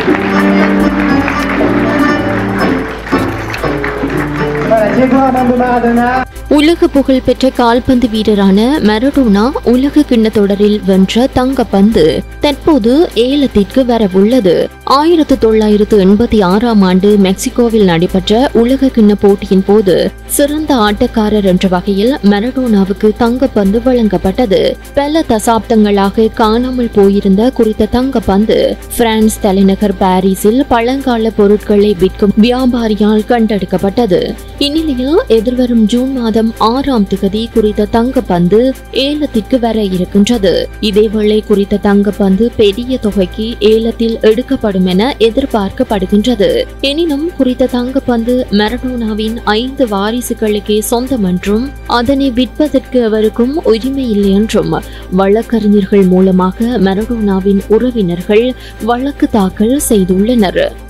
உலக புகழ்பெற்ற கால்பந்து வீரரான மரடோனா உலக கிண்ண தொடரில் வென்ற தங்கப்பந்து தற்போது ஏலத்திற்கு வரவுள்ளது ஆயிரத்து தொள்ளாயிரத்து எண்பத்தி ஆறாம் ஆண்டு மெக்சிகோவில் நடைபெற்ற உலக கிண்ண போட்டியின் போது சிறந்த ஆட்டக்காரர் என்ற வகையில் மரடோனாவுக்கு தங்கப்பந்து வழங்கப்பட்டது பல தசாப்தங்களாக காணாமல் போயிருந்த குறித்த தங்கப்பந்து பிரான்ஸ் தலைநகர் பாரிஸில் பழங்கால பொருட்களை விற்கும் வியாபாரியால் கண்டெடுக்கப்பட்டது இந்நிலையில் எதிர்வரும் ஜூன் மாதம் ஆறாம் திகதி குறித்த தங்கப்பந்து ஏலத்திற்கு வர இருக்கின்றது இதேவேளை குறித்த தங்கப்பந்து பெரிய தொகைக்கு ஏலத்தில் எடுக்கப்படும் என எதிர்பார்க்கப்படுகின்றது எனினும் குறித்த தங்கப்பந்து மரடோனாவின் ஐந்து வாரிசுகளுக்கே சொந்தம் என்றும் அதனை விற்பதற்கு அவருக்கும் உரிமை இல்லை என்றும் வழக்கறிஞர்கள் மூலமாக மரடோனாவின் உறவினர்கள் வழக்கு தாக்கல் செய்துள்ளனர்